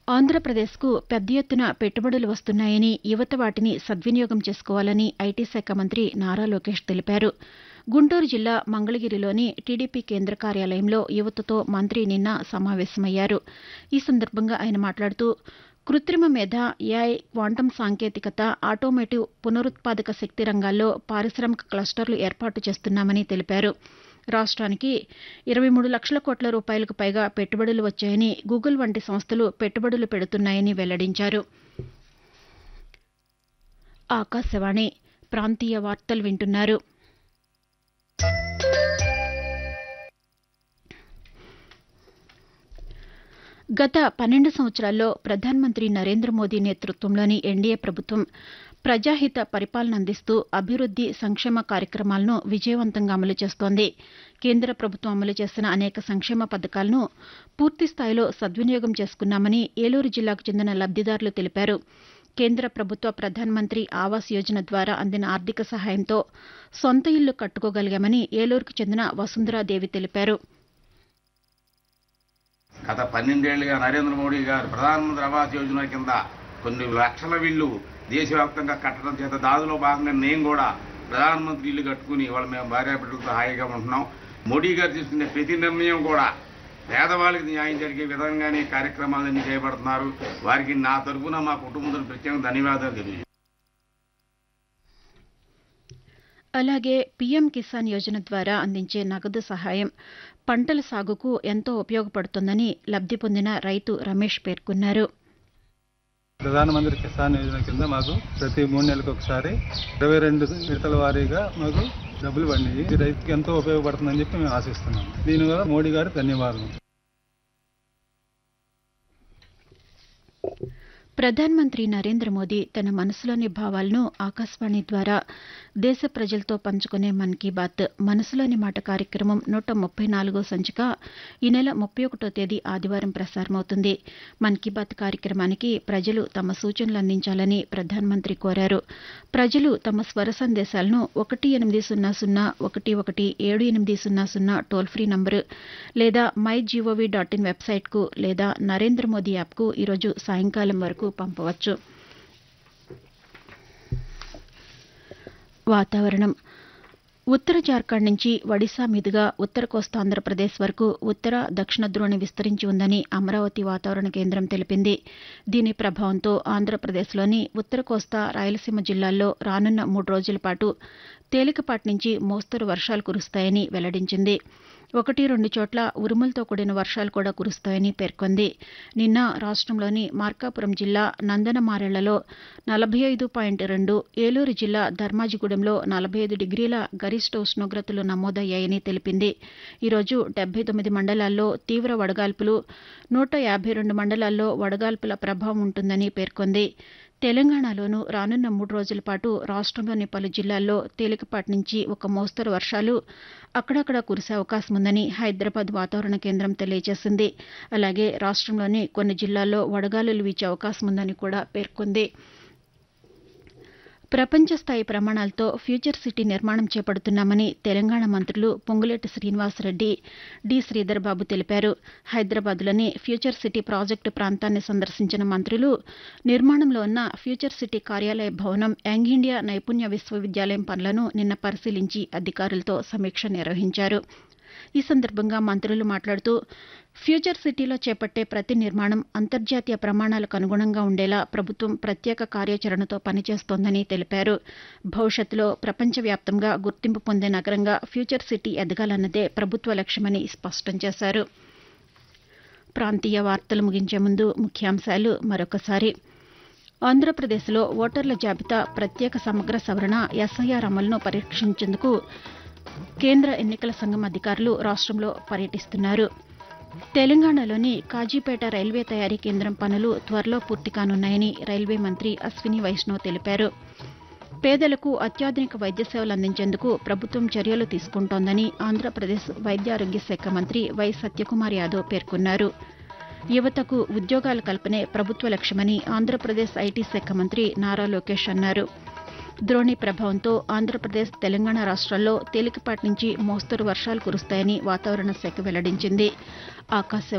ఆంధ్రప్రదేశ్కు పెద్ద ఎత్తున పెట్టుబడులు వస్తున్నాయని యువత వాటిని సద్వినియోగం చేసుకోవాలని ఐటీ శాఖ మంత్రి నారా లోకేష్ తెలిపారు గుంటూరు జిల్లా మంగళగిరిలోని టీడీపీ కేంద్ర కార్యాలయంలో యువతతో మంత్రి నిన్న సమావేశమయ్యారు ఈ సందర్భంగా ఆయన మాట్లాడుతూ కృత్రిమ మేధ ఏఐ క్వాంటం సాంకేతికత ఆటోమోటివ్ పునరుత్పాదక శక్తి రంగాల్లో పారిశామిక క్లస్టర్లు ఏర్పాటు చేస్తున్నామని తెలిపారు రాష్ట్రానికి ఇరవై మూడు లక్షల కోట్ల రూపాయలకు పైగా పెట్టుబడులు వచ్చాయని గూగుల్ వంటి సంస్థలు పెట్టుబడులు పెడుతున్నాయని వెల్లడించారు ఆకాశవాణి ప్రాంతీయ వార్తలు వింటున్నారు గత పన్నెండు సంవత్సరాల్లో ప్రధానమంత్రి నరేంద్ర మోదీ నేతృత్వంలోని ఎన్డీఏ ప్రభుత్వం ప్రజాహిత పరిపాలన అందిస్తూ అభివృద్ది సంక్షేమ కార్యక్రమాలను విజయవంతంగా అమలు చేస్తోంది కేంద్ర ప్రభుత్వం అమలు చేసిన అనేక సంక్షేమ పథకాలను పూర్తి స్థాయిలో సద్వినియోగం చేసుకున్నామని ఏలూరు జిల్లాకు చెందిన లబ్దిదారులు తెలిపారు కేంద్ర ప్రభుత్వ ప్రధానమంత్రి ఆవాస్ యోజన ద్వారా అందిన ఆర్థిక సహాయంతో సొంత ఇల్లు కట్టుకోగలిగామని ఏలూరుకు చెందిన వసుంధరాదేవి తెలిపారు గత పన్నెండేళ్లుగా నరేంద్ర మోడీ గారు ప్రధానమంత్రి ఆవాస్ యోజన కింద కొన్ని లక్షల ఇళ్ళు దేశవ్యాప్తంగా కట్టడం చేత దానిలో భాగంగా నేను కూడా ప్రధానమంత్రి ఇల్లు కట్టుకుని వాళ్ళ మేము భార్యాబిడ్డలతో హాయిగా ఉంటున్నాం మోడీ గారు తీసుకునే ప్రతి నిర్ణయం కూడా పేదవాళ్ళకి న్యాయం జరిగే విధంగానే కార్యక్రమాలన్నీ చేపడుతున్నారు వారికి నా తరఫున మా కుటుంబంతో ప్రత్యేక ధన్యవాదాలు తెలియజేస్తున్నాను అలాగే పీఎం కిసాన్ యోజన ద్వారా అందించే నగదు సహాయం పంటల సాగుకు ఎంతో ఉపయోగపడుతుందని లబ్ది పొందిన రైతు రమేష్ పేర్కొన్నారు ప్రధానమంత్రి కిసాన్ యోజన కింద మాకు ప్రతి మూడు నెలలకు ఒకసారి ఇరవై రెండు విడతల వారీగా మాకు డబ్బులు పడినాయి ఇది రైతుకి ఎంతో ఉపయోగపడుతుందని చెప్పి మేము ఆశిస్తున్నాం దీనివల్ల మోడీ గారు ధన్యవాదాలు ప్రధానమంత్రి నరేంద్ర మోదీ తన మనసులోని భావాలను ఆకాశవాణి ద్వారా దేశ ప్రజలతో పంచుకునే మన్ కీ బాత్ మనసులోని మాట కార్యక్రమం నూట ముప్పై నాలుగో సంచిక ఈ నెల ముప్పై ఒకటో తేదీ ఆదివారం ప్రసారమవుతుంది మన్ కీ బాత్ కార్యక్రమానికి ప్రజలు తమ సూచనలు అందించాలని ప్రధానమంత్రి కోరారు ప్రజలు తమ స్వర సందేశాలను ఒకటి ఎనిమిది సున్నా సున్నా ఒకటి ఒకటి ఏడు ఎనిమిది సున్నా సున్నా టోల్ ఫ్రీ నంబరు లేదా మై జీఓవీ డాట్ ఇన్ వెబ్సైట్కు లేదా నరేంద్ర మోదీ యాప్కు ఈరోజు సాయంకాలం వరకు పంపవచ్చు వాతావరణం ఉత్తర జార్ఖండ్ నుంచి ఒడిశా మీదుగా ఉత్తర కోస్తా ఆంధ్రప్రదేశ్ వరకు ఉత్తర దక్షిణ ద్రోణి విస్తరించి ఉందని అమరావతి వాతావరణ కేంద్రం తెలిపింది దీని ప్రభావంతో ఆంధ్రప్రదేశ్లోని ఉత్తర కోస్తా రాయలసీమ జిల్లాల్లో రానున్న మూడు రోజుల పాటు తేలికపాటి నుంచి మోస్తరు వర్షాలు కురుస్తాయని వెల్లడించింది ఒకటి రెండు చోట్ల ఉరుములతో కూడిన వర్షాలు కూడా కురుస్తాయని పేర్కొంది నిన్న రాష్ట్రంలోని మార్కాపురం జిల్లా నందనమారెళ్లలో నలభై ఐదు పాయింట్ రెండు ఏలూరు జిల్లా ధర్మాజిగూడెంలో నలభై ఐదు డిగ్రీల గరిష్ట ఉష్ణోగ్రతలు నమోదయ్యాయని తెలిపింది ఈరోజు డెబ్బై తొమ్మిది మండలాల్లో తీవ్ర వడగాల్పులు నూట యాభై రెండు మండలాల్లో వడగాల్పుల ప్రభావం ఉంటుందని పేర్కొంది తెలంగాణలోనూ రానున్న మూడు రోజుల పాటు రాష్ట్రంలోని పలు జిల్లాల్లో తేలికపాటి నుంచి ఒక మోస్తరు వర్షాలు అక్కడక్కడ కురిసే అవకాశం ఉందని హైదరాబాద్ వాతావరణ కేంద్రం తెలియజేసింది అలాగే రాష్ట్రంలోని కొన్ని జిల్లాల్లో వడగాలులు వీచే అవకాశం ఉందని కూడా పేర్కొంది ప్రపంచ స్థాయి ప్రమాణాలతో ఫ్యూచర్ సిటీ నిర్మాణం చేపడుతున్నామని తెలంగాణ మంత్రులు పొంగులేటి శ్రీనివాసరెడ్డి డి శ్రీధర్ బాబు తెలిపారు హైదరాబాద్లోని ఫ్యూచర్ సిటీ ప్రాజెక్టు ప్రాంతాన్ని సందర్శించిన మంత్రులు నిర్మాణంలో ఉన్న ఫ్యూచర్ సిటీ కార్యాలయ భవనం యంగ్ ఇండియా నైపుణ్య విశ్వవిద్యాలయం పనులను నిన్న పరిశీలించి అధికారులతో సమీక్ష నిర్వహించారు ఈ సందర్భంగా మంత్రులు మాట్లాడుతూ ఫ్యూచర్ సిటీలో చేపట్టే ప్రతి నిర్మాణం అంతర్జాతీయ ప్రమాణాలకు అనుగుణంగా ఉండేలా ప్రభుత్వం ప్రత్యేక కార్యాచరణతో పనిచేస్తోందని తెలిపారు భవిష్యత్తులో ప్రపంచవ్యాప్తంగా గుర్తింపు పొందే నగరంగా ఫ్యూచర్ సిటీ ఎదగాలన్నదే ప్రభుత్వ లక్ష్యమని స్పష్టం చేశారు ప్రాంతీయ వార్తలు ముగించే ముందు ముఖ్యాంశాలు మరొకసారి ఆంధ్రప్రదేశ్లో ఓటర్ల జాబితా ప్రత్యేక సమగ్ర సవరణ ఎస్ఐఆర్ అమలును పరీక్షించేందుకు కేంద్ర ఎన్నికల సంఘం అధికారులు రాష్ట్రంలో పర్యటిస్తున్నారు తెలంగాణలోని కాజీపేట రైల్వే తయారీ కేంద్రం పనులు త్వరలో పూర్తి కానున్నాయని రైల్వే మంత్రి అశ్విని వైష్ణవ్ తెలిపారు పేదలకు అత్యాధునిక వైద్య సేవలు అందించేందుకు ప్రభుత్వం చర్యలు తీసుకుంటోందని ఆంధ్రప్రదేశ్ వైద్య ఆరోగ్య శాఖ మంత్రి వై సత్యకుమార్ యాదవ్ పేర్కొన్నారు యువతకు ఉద్యోగాల కల్పనే ప్రభుత్వ లక్ష్యమని ఆంధ్రప్రదేశ్ ఐటీ శాఖ మంత్రి నారా లోకేష్ అన్నారు ద్రోణి ప్రభావంతో ఆంధ్రప్రదేశ్ తెలంగాణ రాష్ట్రాల్లో తేలికపాటి నుంచి మోస్తరు వర్షాలు కురుస్తాయని వాతావరణ శాఖ వెల్లడించింది ఆకాశ